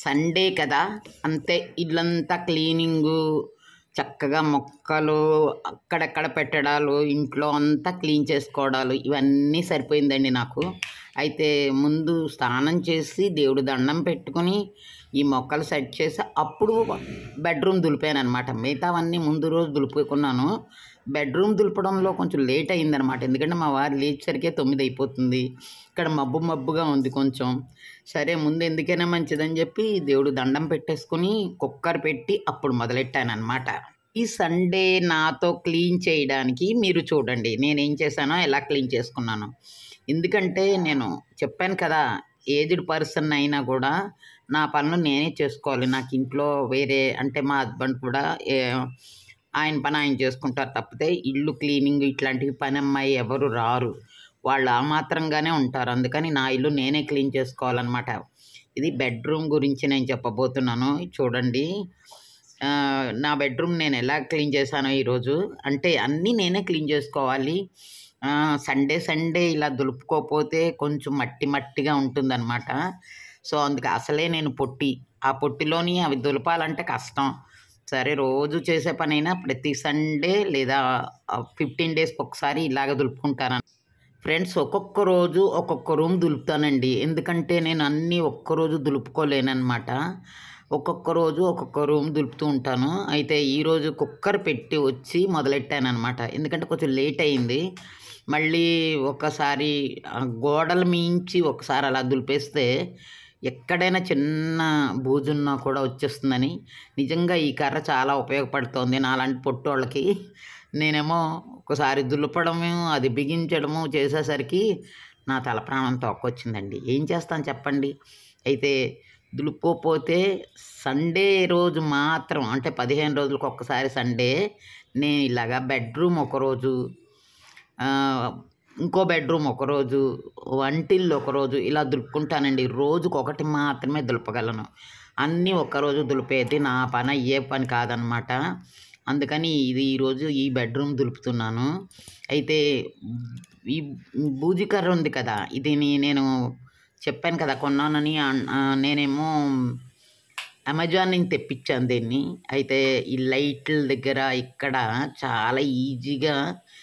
Sunday కదా అంతే ఇల్లంతా క్లీనింగు చక్కగా మొక్కలు అక్కడక్కడ పెట్టడాలు ఇంట్లో అంతా క్లీన్ చేసుకోవడాలు ఇవన్నీ సరిపోయిందండి నాకు అయితే ముందు స్నానం చేసి దేవుడు దండం పెట్టుకుని ఈ మొక్కలు సెట్ చేసి అప్పుడు బెడ్రూమ్ దులిపాను అనమాట మిగతావన్నీ ముందు రోజు దులుపుకున్నాను బెడ్రూమ్ దులపడంలో కొంచెం లేట్ అయిందనమాట ఎందుకంటే మా వారు లేచేసరికే తొమ్మిది అయిపోతుంది ఇక్కడ మబ్బు మబ్బుగా ఉంది కొంచెం సరే ముందు ఎందుకైనా మంచిదని చెప్పి దేవుడు దండం పెట్టేసుకుని కుక్కర్ పెట్టి అప్పుడు మొదలెట్టాను అనమాట ఈ సండే నాతో క్లీన్ చేయడానికి మీరు చూడండి నేనేం చేశానో ఎలా క్లీన్ చేసుకున్నాను ఎందుకంటే నేను చెప్పాను కదా ఏజ్డ్ పర్సన్ అయినా కూడా నా పనులు నేనే చేసుకోవాలి నాకు ఇంట్లో వేరే అంటే మా హస్బెండ్ కూడా ఏ- ఆయన పని ఆయన చేసుకుంటారు తప్పితే ఇల్లు క్లీనింగ్ ఇట్లాంటివి పని అమ్మాయి ఎవరు రారు వాళ్ళు ఆ మాత్రంగానే ఉంటారు అందుకని నా ఇల్లు నేనే క్లీన్ చేసుకోవాలన్నమాట ఇది బెడ్రూమ్ గురించి నేను చెప్పబోతున్నాను చూడండి ఆ, నా బెడ్రూమ్ నేను ఎలా క్లీన్ చేశానో ఈరోజు అంటే అన్నీ నేనే క్లీన్ చేసుకోవాలి ఆ, సండే సండే ఇలా దులుపుకోకపోతే కొంచెం మట్టి మట్టిగా ఉంటుందన్నమాట సో అందుకే అసలే నేను పొట్టి ఆ పొట్టిలోని అవి దులపాలంటే కష్టం సరే రోజు చేసే పనైనా ప్రతి సండే లేదా ఫిఫ్టీన్ డేస్కి ఒకసారి ఇలాగ దులుపుకుంటాను ఫ్రెండ్స్ ఒక్కొక్క రోజు ఒక్కొక్క రూమ్ దులుపుతానండి ఎందుకంటే నేను అన్నీ ఒక్క రోజు దులుపుకోలేనమాట ఒక్కొక్క రోజు ఒక్కొక్క రూమ్ దులుపుతూ ఉంటాను అయితే ఈరోజు కుక్కర్ పెట్టి వచ్చి మొదలెట్టాను అనమాట ఎందుకంటే కొంచెం లేట్ అయింది మళ్ళీ ఒకసారి ఆ గోడల మించి ఒకసారి అలా దులిపేస్తే ఎక్కడైనా చిన్న బూజున్నా కూడా వచ్చేస్తుందని నిజంగా ఈ కర్ర చాలా ఉపయోగపడుతోంది నాలాంటి పొట్టోళ్ళకి నేనేమో ఒకసారి దులపడము అది బిగించడము చేసేసరికి నా తల ప్రాణం తొక్కొచ్చిందండి ఏం చేస్తాను చెప్పండి అయితే దులుపుకోపోతే సండే రోజు మాత్రం అంటే పదిహేను రోజులకు ఒక్కసారి సండే నేను ఇలాగా బెడ్రూమ్ ఒకరోజు ఆ, ఇంకో బెడ్రూమ్ ఒకరోజు వంటిల్లు ఒకరోజు ఇలా దులుపుకుంటానండి రోజుకు ఒకటి మాత్రమే దులపగలను అన్నీ ఒక్కరోజు దులిపేది నా పని అయ్యే పని కాదనమాట అందుకని ఇది ఈరోజు ఈ బెడ్రూమ్ దులుపుతున్నాను అయితే ఈ బూజీ కర్ర ఉంది కదా ఇది నీ- నేను చెప్పాను కదా కొన్నానని అన్- ఆ, నేనేమో అమెజాన్ నుంచి తెప్పించాను దీన్ని అయితే ఈ లైట్ల దగ్గర ఇక్కడ చాలా ఈజీగా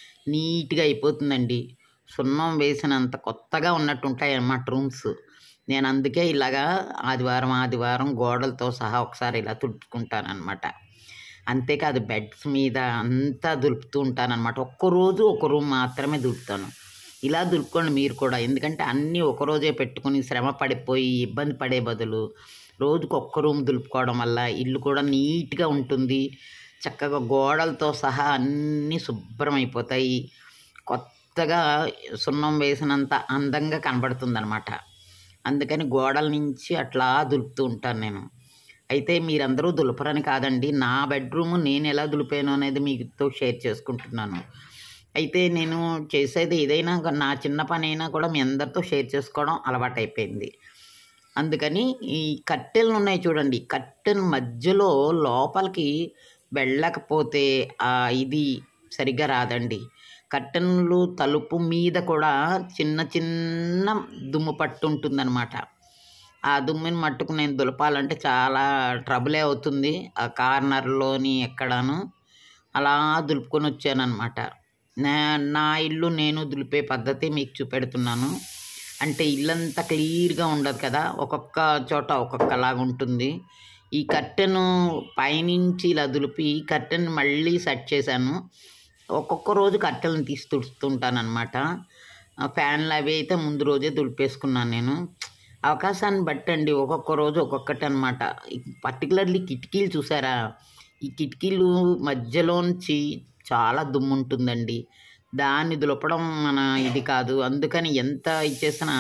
నీట్గా అయిపోతుందండి సున్నం వేసినంత కొత్తగా ఉన్నట్టు ఉంటాయి అన్నమాట రూమ్స్ నేను అందుకే ఇలాగా ఆదివారం ఆదివారం గోడలతో సహా ఒకసారి ఇలా తుడుచుకుంటాను అనమాట అంతేకాదు బెడ్స్ మీద అంతా దులుపుతూ ఉంటాను అనమాట ఒక్కరోజు ఒక రూమ్ మాత్రమే దులుపుతాను ఇలా దులుపుకోండి మీరు కూడా ఎందుకంటే అన్నీ ఒక రోజే పెట్టుకుని శ్రమ పడిపోయి ఇబ్బంది పడే బదులు రోజుకు ఒక్క రూమ్ దులుపుకోవడం వల్ల ఇల్లు కూడా నీట్గా ఉంటుంది చక్కగా గోడలతో సహా అన్నీ శుభ్రమైపోతాయి కొత్తగా సున్నం వేసినంత అందంగా కనబడుతుందన్నమాట అందుకని గోడల నుంచి అట్లా దులుపుతూ ఉంటాను నేను అయితే మీరందరూ దులపరని కాదండి నా బెడ్రూమ్ నేను ఎలా దులిపాను అనేది మీతో షేర్ చేసుకుంటున్నాను అయితే నేను చేసేది ఏదైనా గా- నా చిన్న పని అయినా కూడా మీ అందరితో షేర్ చేసుకోవడం అలవాటైపోయింది అందుకని ఈ కట్టెలు ఉన్నాయి చూడండి కట్టెన్ మధ్యలో లోపలికి వెళ్ళకపోతే ఆ ఇది సరిగ్గా రాదండి కట్టెన్లు తలుపు మీద కూడా చిన్న చిన్న దుమ్ము పట్టు ఉంటుందన్నమాట ఆ దుమ్ముని మట్టుకు నేను దులపాలంటే చాలా ట్రబులే అవుతుంది ఆ కార్నర్లోని ఎక్కడాను అలా దులుపుకొని వచ్చానమాట నా నా ఇల్లు నేను దులిపే పద్ధతి మీకు చూపెడుతున్నాను అంటే ఇల్లంతా క్లియర్గా ఉండదు కదా ఒక్కొక్క చోట ఒక్కొక్కలాగా ఉంటుంది ఈ కట్టెను పైనుంచి ఇలా దులిపి కట్టెన్ మళ్ళీ సెట్ చేశాను ఒక్కొక్క రోజు కట్టెలను తీసి తుడుస్తుంటానమాట ఫ్యాన్లు అవి అయితే ముందు రోజే దులిపేసుకున్నాను నేను అవకాశాన్ని బట్టండి ఒక్కొక్క రోజు ఒక్కొక్కటి అనమాట పర్టికులర్లీ కిటికీలు చూసారా ఈ కిటికీలు మధ్యలోంచి చాలా దుమ్ము ఉంటుందండి దాన్ని దులపడం మన ఇది కాదు అందుకని ఎంత ఇచ్చేసినా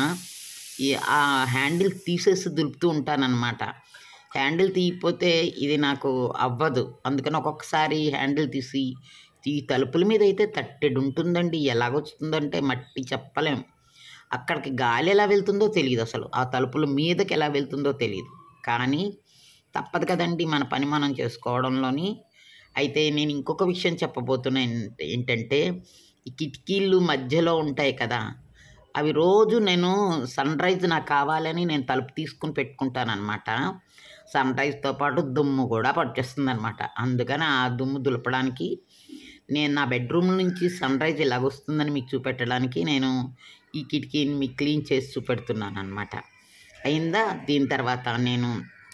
ఈ ఆ హ్యాండిల్ తీసేసి దులుపుతూ ఉంటానన్నమాట హ్యాండిల్ తీయకపోతే ఇది నాకు అవ్వదు అందుకని ఒక్కొక్కసారి హ్యాండిల్ తీసి ఈ తలుపుల మీద అయితే తట్టెడు ఉంటుందండి ఎలాగొస్తుందంటే మట్టి చెప్పలేం అక్కడికి గాలి ఎలా వెళ్తుందో తెలియదు అసలు ఆ తలుపుల మీదకి ఎలా వెళ్తుందో తెలియదు కానీ తప్పదు కదండి మన పని మనం చేసుకోవడంలోని అయితే నేను ఇంకొక విషయం చెప్పబోతున్నా ఏంట- ఏంటంటే ఈ కిటికీలు మధ్యలో ఉంటాయి కదా అవి రోజు నేను సన్ రైజ్ నాకు కావాలని నేను తలుపు తీసుకుని పెట్టుకుంటాను అనమాట సన్ రైజ్తో పాటు దుమ్ము కూడా పట్టేస్తుంది అనమాట అందుకని ఆ దుమ్ము దులపడానికి నేను నా బెడ్రూమ్ నుంచి సన్ రైజ్ ఇలాగ వస్తుందని మీకు చూపెట్టడానికి నేను ఈ కిటికీని మీకు క్లీన్ చేసి చూపెడుతున్నాను అనమాట అయిందా దీని తర్వాత నేను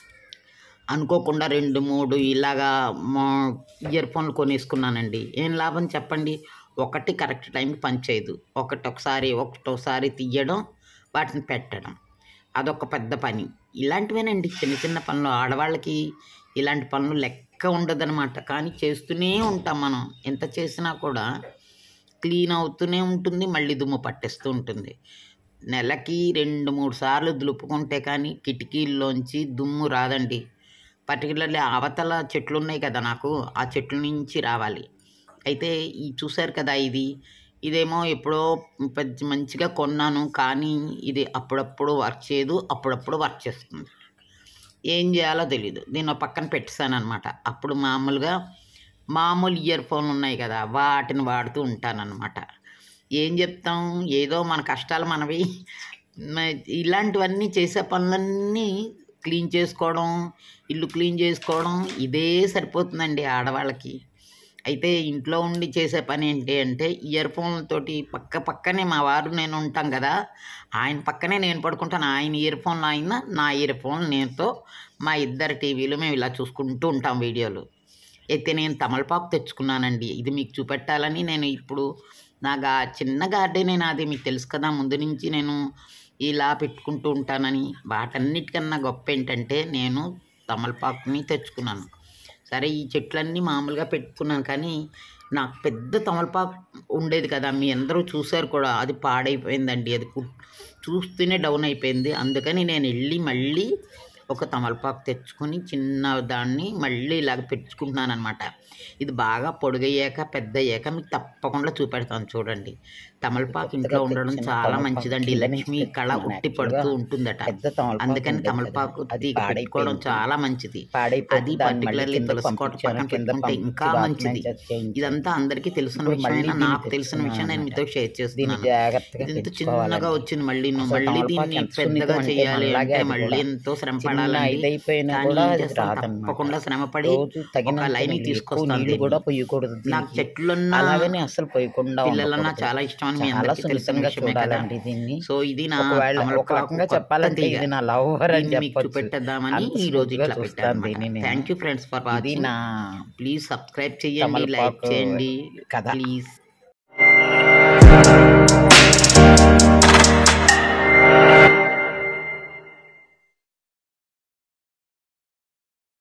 అనుకోకుండా రెండు మూడు ఇలాగా మా ఇయర్ ఫోన్లు కొనేసుకున్నానండి ఏం లాభం చెప్పండి ఒకటి కరెక్ట్ టైంకి పనిచేయదు ఒకటి ఒకసారి ఒకటోసారి తీయడం వాటిని పెట్టడం అదొక పెద్ద పని ఇలాంటివేనండి చిన్న చిన్న పనులు ఆడవాళ్ళకి ఇలాంటి పనులు లెక్క ఉండదన్నమాట కానీ చేస్తూనే ఉంటాం మనం ఎంత చేసినా కూడా క్లీన్ అవుతూనే ఉంటుంది మళ్ళీ దుమ్ము పట్టేస్తూ ఉంటుంది నెలకి రెండు మూడు సార్లు దులుపుకుంటే కానీ కిటికీల్లోంచి దుమ్ము రాదండి పర్టికులర్లీ అవతల చెట్లు ఉన్నాయి కదా నాకు ఆ చెట్ల నుంచి రావాలి అయితే ఈ చూశారు కదా ఇది ఇదేమో ఎప్పుడో పెద్ద మంచిగా కొన్నాను కానీ ఇది అప్పుడప్పుడు వర్క్ చేయదు అప్పుడప్పుడు వర్క్ చేస్తుంది ఏం చేయాలో తెలియదు దీన్ని ఒక పక్కన పెట్టేశాను అనమాట అప్పుడు మామూలుగా మామూలు ఇయర్ ఫోన్లు ఉన్నాయి కదా వాటిని వాడుతూ ఉంటానన్నమాట ఏం చెప్తాం ఏదో మన కష్టాలు మనవి మ- ఇలాంటివన్నీ చేసే పనులన్నీ క్లీన్ చేసుకోవడం ఇల్లు క్లీన్ చేసుకోవడం ఇదే సరిపోతుందండి ఆడవాళ్ళకి అయితే ఇంట్లో ఉండి చేసే పని ఏంటి అంటే ఇయర్ ఫోన్లతోటి పక్క పక్కనే మా వారు నేను ఉంటాం కదా ఆయన పక్కనే నేను పడుకుంటాను ఆయన ఇయర్ ఫోన్లు ఆయన నా ఇయర్ ఫోన్ నేనుతో మా ఇద్దరు టీవీలు మేము ఇలా చూసుకుంటూ ఉంటాం వీడియోలు అయితే నేను తమలపాకు తెచ్చుకున్నానండి ఇది మీకు చూపెట్టాలని నేను ఇప్పుడు నా గా చిన్న గార్డెనే నాది మీకు తెలుసు కదా ముందు నుంచి నేను ఇలా పెట్టుకుంటూ ఉంటానని వాటన్నిటికన్నా గొప్ప ఏంటంటే నేను తమలపాకుని తెచ్చుకున్నాను సరే ఈ చెట్లన్నీ మామూలుగా పెట్టుకున్నాను కానీ నాకు పెద్ద తమలపాకు ఉండేది కదా మీ అందరూ చూశారు కూడా అది పాడైపోయిందండి అది కు- చూస్తూనే డౌన్ అయిపోయింది అందుకని నేను వెళ్ళి మళ్ళీ ఒక తమలపాకు తెచ్చుకొని చిన్న దాన్ని మళ్ళీ ఇలాగ పెట్టుకుంటున్నాను అనమాట ఇది బాగా పొడుగయ్యాక పెద్ద అయ్యాక మీకు తప్పకుండా చూపెడతాను చూడండి తమలపాకు ఇంట్లో ఉండడం చాలా మంచిదండి లక్ష్మి కళ ఉట్టి పడుతూ ఉంటుందట పెద్ద తమలపాకు అందుకని ఉండేది తమలపాకు కదా, అది తీగ పెట్టుకోవడం పాడైపోయింది. చాలా మంచిది పాడైపోతే అది దాన్ని మళ్ళీ particularly కింద తులసి కోట పంపించాను, పక్కన కింద పెట్టుకుంటే పంపించి ఇంకా వాటిని మంచిది. చేయించాను. ఇదంతా అందరికీ తెలిసిన ఇప్పుడు మళ్ళీ విషయమైనా దీన్ని నాకు తెలిసిన విషయం నేను మీతో షేర్ దీన్ని చేస్తున్నాను జాగ్రత్తగా ఇది ఇంత పెంచుకోవాలండి. చిన్నగా వచ్చింది మళ్ళీ నువ్వు అసలు మళ్ళీ తమలపాకు దీన్ని ఎంత పెద్దగా సున్నితం అంటే చేయాలి మనలాగే అంటే అది మళ్ళీ కూడా. ఎంతో శ్రమ చిన్న పడాలండి ఇదైపోయినా కానీ కూడా ఏం అది చేస్తాం రాదన్నమాట. తప్పకుండా శ్రమపడి రోజు తగినంత లైన్ నీళ్ళు, ఎక్కువ తీసుకొస్తాను నీళ్లు దీన్ని. కూడా పోయకూడదు నాకు దీనికి. చెట్లున్నా అలాగని అసలు పోయకుండా పిల్లలన్నా ఉండకూడదు. చాలా ఇష్టం అని మీ చాలా అందరికీ తెలిసిన సున్నితంగా విషయమే కదా చూడాలండి దీన్ని సో ఇది నా ఒకవేళ ఒక తమలపాకు రకంగా కొత్త చెప్పాలంటే తీగ. ఇది నా లవర్ అని దీన్ని మీకు చెప్పొచ్చు చూపెట్టేద్దామని అంత ఈ రోజు స్మూత్గా ఇట్లా చూస్తాను దీన్ని పెట్టాను నేను. థ్యాంక్ యూ ఫ్రెండ్స్ ఫర్ ఇది వాచింగ్ నా ప్లీజ్ సబ్స్క్రైబ్ చేయండి లైక్ తమలపాకు చేయండి కథ. ప్లీజ్